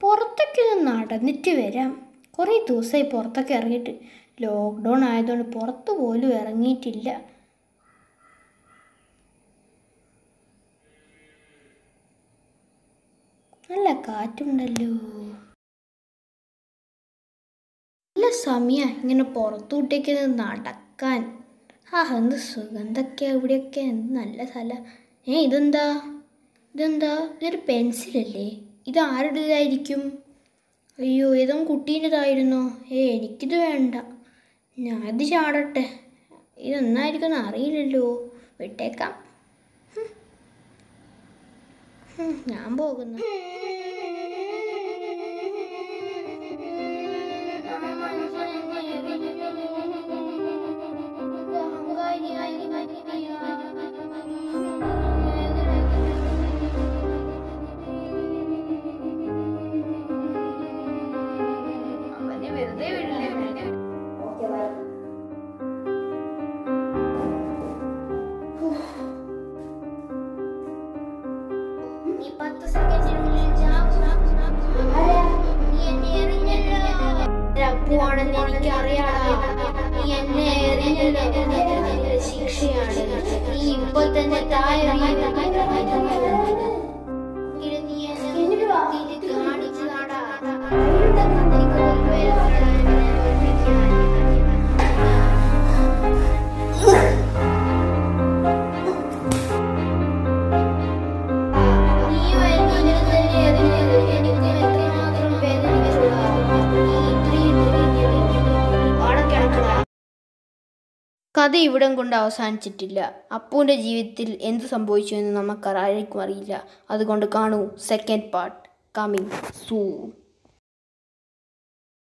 പുറത്തൊക്കെ ഒന്ന് നടന്നിട്ട് വരാം കുറേ ദിവസമായി പുറത്തൊക്കെ ഇറങ്ങിയിട്ട് ലോക്ക്ഡൗൺ ആയതുകൊണ്ട് പുറത്ത് പോലും ഇറങ്ങിയിട്ടില്ല നല്ല കാറ്റുണ്ടല്ലോ നല്ല സമയ ഇങ്ങനെ പുറത്തോട്ടേക്ക് നടക്കാൻ ആ എന്ത് സുഗന്ധമൊക്കെ ഇവിടെയൊക്കെ എന്ത് നല്ല സ്ഥലം ഏ ഇതെന്താ ഇതെന്താ ഇതൊരു പെൻസിലല്ലേ ഇത് ആരുടേതായിരിക്കും അയ്യോ ഏതോ കുട്ടീൻ്റെതായിരുന്നോ ഏ എനിക്കിത് വേണ്ട ഞാൻ ഇത് ചാടട്ടെ ഇതൊന്നായിരിക്കും അറിയില്ലല്ലോ വിട്ടേക്കാം ഹും. ഹും, ഞാൻ പോകുന്നു അവനെ വെറുതെ വിടില്ല നീ പത്ത് സെക്കൻഡിനുള്ളിൽ ചാവും. നീ എന്നെ എറിഞ്ഞല്ലോ. അപ്പുവാണെന്ന് എനിക്കറിയാടാ. നീ എന്നെ എറിഞ്ഞല്ലോ. നിന്റെ ശിക്ഷയാണ് നീ ഇപ്പൊ തന്നെ താഴെറിയും. ഇത് നീ എന്നെ ഇത് കാണിച്ചതാടാ. എനിക്ക് ഒരു പേരുള്ളടാ എന്നെ തോൽപ്പിക്കാൻ. നീയും എന്നെ തന്നെ എറിഞ്ഞത് എനിക്ക് എത്രമാത്രം വേദനിച്ചുടാ. നീ ഇത്രയും അവിടെ കിടക്കടാ. കഥ ഇവിടം കൊണ്ട് അവസാനിച്ചിട്ടില്ല അപ്പുവിൻ്റെ ജീവിതത്തിൽ എന്ത് സംഭവിച്ചു എന്ന് നമുക്ക് ആർക്കും അറിയില്ല അതുകൊണ്ട് കാണൂ സെക്കൻഡ് പാർട്ട് കമ്മിങ് സൂൺ